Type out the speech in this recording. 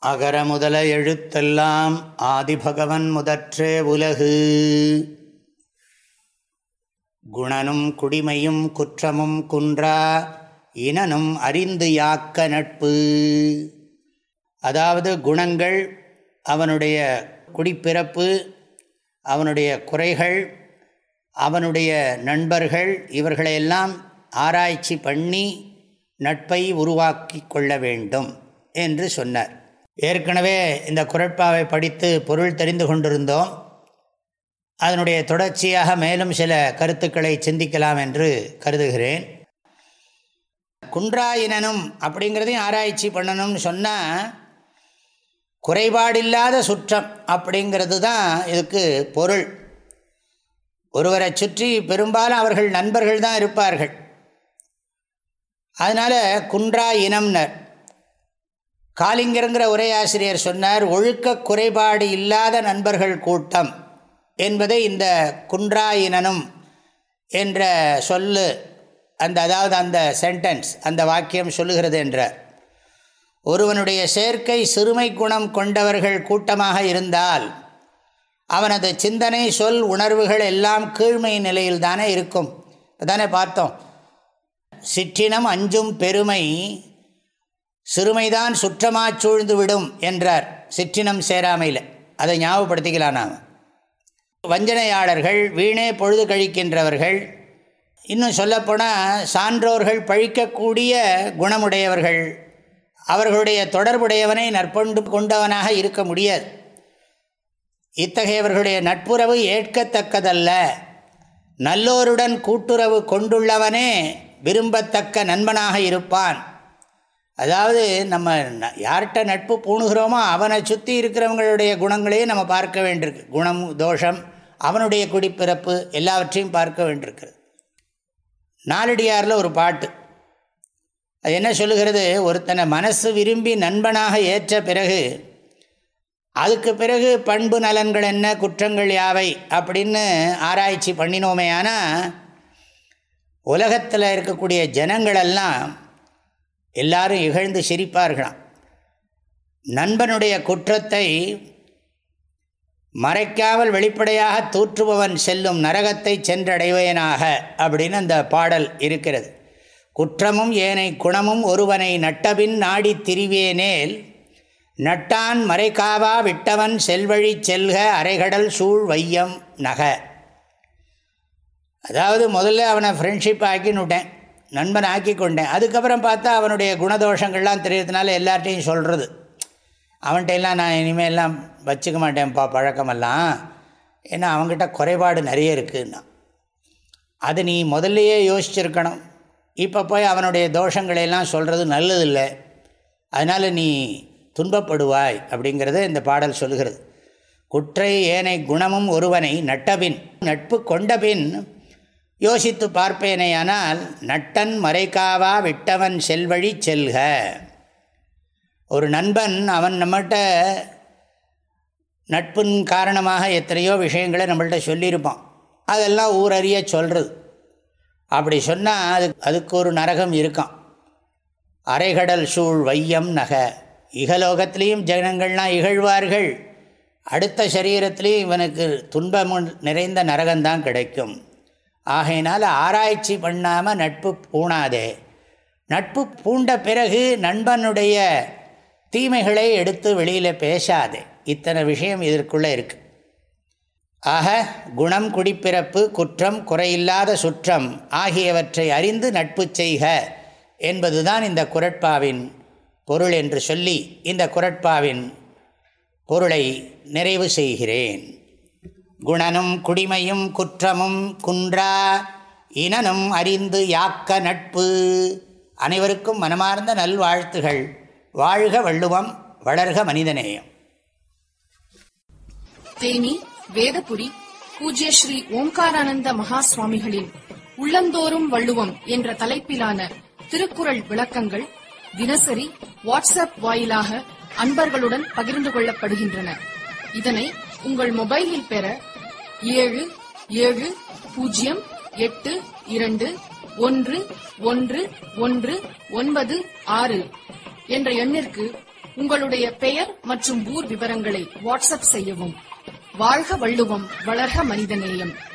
அகர முதல எழுத்தெல்லாம் ஆதிபகவன் முதற்றே உலகு குணனும் குடிமையும் குற்றமும் குன்றா இனனும் அறிந்து யாக்க நட்பு அதாவது குணங்கள் அவனுடைய குடிப்பிறப்பு அவனுடைய குறைகள் அவனுடைய நண்பர்கள் இவர்களையெல்லாம் ஆராய்ச்சி பண்ணி நட்பை உருவாக்கி கொள்ள வேண்டும் என்று சொன்னார் ஏற்கனவே இந்த குரட்பாவை படித்து பொருள் தெரிந்து கொண்டிருந்தோம் அதனுடைய தொடர்ச்சியாக மேலும் சில கருத்துக்களை சிந்திக்கலாம் என்று கருதுகிறேன் குன்றாயினனும் அப்படிங்கிறதையும் ஆராய்ச்சி பண்ணணும்னு சொன்னால் குறைபாடில்லாத சுற்றம் அப்படிங்கிறது தான் இதுக்கு பொருள் ஒருவரை சுற்றி பெரும்பாலும் அவர்கள் நண்பர்கள் தான் இருப்பார்கள் அதனால் குன்றா இனம்னர் காலிங்கருங்கிற உரையாசிரியர் சொன்னார் ஒழுக்க குறைபாடு இல்லாத நண்பர்கள் கூட்டம் என்பதை இந்த குன்றாயினனும் என்ற சொல்லு அந்த அதாவது அந்த சென்டென்ஸ் அந்த வாக்கியம் சொல்லுகிறது என்றார் ஒருவனுடைய சேர்க்கை சிறுமை குணம் கொண்டவர்கள் கூட்டமாக இருந்தால் அவனது சிந்தனை சொல் உணர்வுகள் எல்லாம் கீழ்மை நிலையில் தானே இருக்கும் தானே பார்த்தோம் சிற்றினம் அஞ்சும் பெருமை சிறுமைதான் சுற்றமாக சூழ்ந்து விடும் என்றார் சிற்றினம் சேராமையில் அதை ஞாபகப்படுத்திக்கலாம் நாம் வஞ்சனையாளர்கள் வீணே பொழுது கழிக்கின்றவர்கள் இன்னும் சொல்லப்போனால் சான்றோர்கள் பழிக்கக்கூடிய குணமுடையவர்கள் அவர்களுடைய தொடர்புடையவனை நற்பண்பு கொண்டவனாக இருக்க முடியாது இத்தகையவர்களுடைய நட்புறவு ஏற்கத்தக்கதல்ல நல்லோருடன் கூட்டுறவு கொண்டுள்ளவனே விரும்பத்தக்க நண்பனாக இருப்பான் அதாவது நம்ம யார்கிட்ட நட்பு பூணுகிறோமோ அவனை சுற்றி இருக்கிறவங்களுடைய குணங்களையும் நம்ம பார்க்க வேண்டியிருக்கு குணம் தோஷம் அவனுடைய குடிப்பிறப்பு எல்லாவற்றையும் பார்க்க வேண்டியிருக்கிறது நாலடியாரில் ஒரு பாட்டு அது என்ன சொல்லுகிறது ஒருத்தனை மனசு விரும்பி நண்பனாக ஏற்ற பிறகு அதுக்கு பிறகு பண்பு நலன்கள் என்ன குற்றங்கள் யாவை அப்படின்னு ஆராய்ச்சி பண்ணினோமே ஆனால் உலகத்தில் இருக்கக்கூடிய ஜனங்களெல்லாம் எல்லாரும் இகழ்ந்து சிரிப்பார்களாம் நண்பனுடைய குற்றத்தை மறைக்காமல் வெளிப்படையாக தூற்றுபவன் செல்லும் நரகத்தை சென்றடைவேனாக அப்படின்னு அந்த பாடல் இருக்கிறது குற்றமும் ஏனை குணமும் ஒருவனை நட்டபின் நாடி திரிவேனேல் நட்டான் மறைக்காவா விட்டவன் செல்வழி செல்க அரைகடல் சூழ் வையம் நக அதாவது முதல்ல அவனை ஃப்ரெண்ட்ஷிப் ஆக்கினுட்டேன் நண்பன் ஆக்கி கொண்டேன் அதுக்கப்புறம் பார்த்தா அவனுடைய குணதோஷங்கள்லாம் தெரியறதுனால எல்லார்ட்டையும் சொல்கிறது அவன்கிட்டெல்லாம் நான் இனிமேல்லாம் வச்சுக்க மாட்டேன்ப்பா பழக்கமெல்லாம் ஏன்னா அவங்ககிட்ட குறைபாடு நிறைய இருக்குன்னா அது நீ முதல்லையே யோசிச்சிருக்கணும் இப்போ போய் அவனுடைய தோஷங்களையெல்லாம் சொல்கிறது நல்லதில்லை அதனால் நீ துன்பப்படுவாய் அப்படிங்கிறத இந்த பாடல் சொல்கிறது குற்றை ஏனை குணமும் ஒருவனை நட்டபின் நட்பு கொண்டபின் யோசித்து பார்ப்பேனேயானால் நட்டன் மறைக்காவா விட்டவன் செல்வழி செல்க ஒரு நண்பன் அவன் நம்மகிட்ட நட்பின் காரணமாக எத்தனையோ விஷயங்களை நம்மள்கிட்ட சொல்லியிருப்பான் அதெல்லாம் ஊரறிய சொல்கிறது அப்படி சொன்னால் அது அதுக்கு ஒரு நரகம் இருக்கான் அரைகடல் சூழ் வையம் நக இகலோகத்திலையும் ஜனங்கள்லாம் இகழ்வார்கள் அடுத்த சரீரத்திலையும் இவனுக்கு துன்பம் நிறைந்த நரகம்தான் கிடைக்கும் ஆகையினால் ஆராய்ச்சி பண்ணாமல் நட்பு பூணாதே நட்பு பூண்ட பிறகு நண்பனுடைய தீமைகளை எடுத்து வெளியில் பேசாதே இத்தனை விஷயம் இதற்குள்ளே இருக்குது ஆக குணம் குடிப்பிறப்பு குற்றம் குறையில்லாத சுற்றம் ஆகியவற்றை அறிந்து நட்பு செய்க என்பதுதான் இந்த குரட்பாவின் பொருள் என்று சொல்லி இந்த குரட்பாவின் பொருளை நிறைவு செய்கிறேன் குணனும் குடிமையும் குற்றமும் குன்றா இனனும் அறிந்து யாக்க நட்பு அனைவருக்கும் மனமார்ந்த நல்வாழ்த்துகள் வாழ்க வள்ளுவம் வளர்க மனிதநேயம் தேனி வேதபுரி பூஜ்ய ஸ்ரீ ஓம்காரானந்த மகா சுவாமிகளின் உள்ளந்தோறும் வள்ளுவம் என்ற தலைப்பிலான திருக்குறள் விளக்கங்கள் தினசரி வாட்ஸ்அப் வாயிலாக அன்பர்களுடன் பகிர்ந்து கொள்ளப்படுகின்றன இதனை உங்கள் மொபைலில் பெற ஏழு ஏழு பூஜ்ஜியம் எட்டு இரண்டு ஒன்று ஒன்று ஒன்று ஒன்பது ஆறு என்ற எண்ணிற்கு உங்களுடைய பெயர் மற்றும் ஊர் விவரங்களை வாட்ஸ்அப் செய்யவும் வாழ்க வள்ளுவம் வளர்க மனிதநேயம்